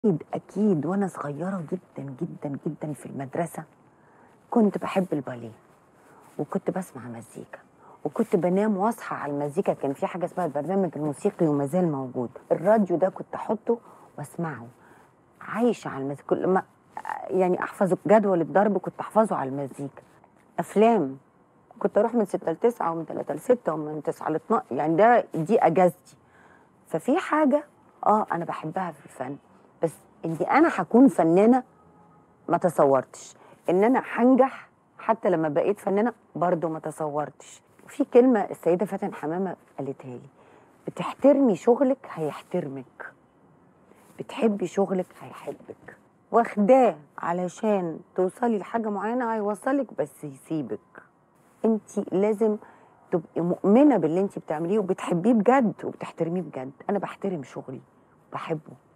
أكيد أكيد وأنا صغيرة جدا جدا جدا في المدرسة كنت بحب الباليه وكنت بسمع مزيكا وكنت بنام واصحى على المزيكا كان في حاجة اسمها البرنامج الموسيقي وما زال موجود الراديو ده كنت أحطه وأسمعه عايشة على المزيكا كل ما يعني أحفظ جدول الضرب كنت أحفظه على المزيكا أفلام كنت أروح من 6 ل 9 ومن 3 ل 6 ومن 9 ل 12 يعني ده دي أجازتي ففي حاجة اه أنا بحبها في الفن بس إني أنا هكون فنانة ما تصورتش إن أنا هنجح حتى لما بقيت فنانة برضو ما تصورتش في كلمة السيدة فاتن حمامة قالتها لي بتحترمي شغلك هيحترمك بتحبي شغلك هيحبك واخداه علشان توصلي لحاجة معينة هيوصلك بس يسيبك انت لازم تبقي مؤمنة باللي انت بتعمليه وبتحبيه بجد وبتحترميه بجد انا بحترم شغلي بحبه